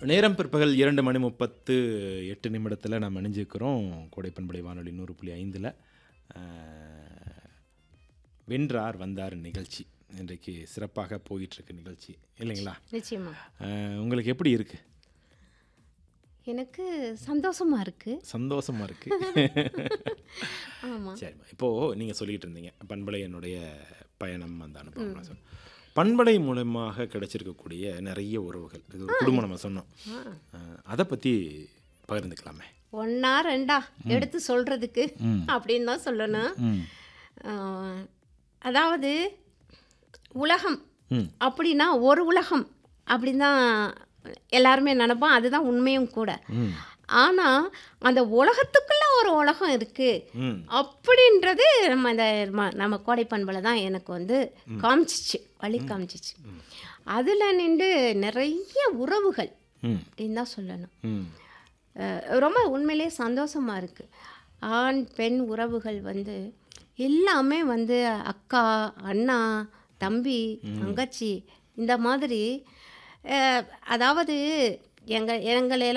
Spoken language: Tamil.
நேரம் பிற்பகல் இரண்டு மணி முப்பத்து எட்டு நிமிடத்தில் நாம் இணைஞ்சிருக்கிறோம் கோடைப்பண்படை வானொலி நூறு புள்ளி ஐந்தில் வென்றார் வந்தார் நிகழ்ச்சி இன்றைக்கு சிறப்பாக போயிட்டுருக்கு நிகழ்ச்சி இல்லைங்களா நிச்சயமா அஹ், உங்களுக்கு எப்படி இருக்குது எனக்கு சந்தோஷமா இருக்கு சந்தோஷமாக இருக்குது ஆமா சரிம்மா இப்போது நீங்கள் சொல்லிக்கிட்டு இருந்தீங்க பண்பலை என்னுடைய பயணம் அந்த அனுபவம் சொல் பண்பலை மூலமாக கிடைச்சிருக்கக்கூடிய நிறைய உறவுகள் இது ஒரு குடும்பம் நம்ம சொன்னோம் அஹ், அதை பற்றி பகிர்ந்துக்கலாமே ஒன்னா ரெண்டா எடுத்து சொல்றதுக்கு அப்படின்னு தான் சொல்லணும் ம் ஆஹ், அதாவது உலகம் ம் அப்படின்னா ஒரு உலகம் அப்படின்னு தான் எல்லாருமே நினைப்போம் அதுதான் உண்மையும் கூட ம் ஆனால் அந்த உலகத்துக்குள்ள ஒரு உலகம் இருக்கு ம் அப்படின்றது நம்ம இந்த ம- நம்ம கோடை பண்பலை தான் எனக்கு வந்து காமிச்சிச்சு வழி காமிச்சிச்சு அதில் நின்று நிறைய உறவுகள் ம் அப்படின்னு தான் சொல்லணும் ம் அஹ் ரொம்ப உண்மையிலே சந்தோஷமாக இருக்குது ஆண் பெண் உறவுகள் வந்து எல்லாமே வந்து அக்கா அண்ணா தம்பி தங்கச்சி இந்த மாதிரி அஹ் அதாவது எங்கள் எங்களை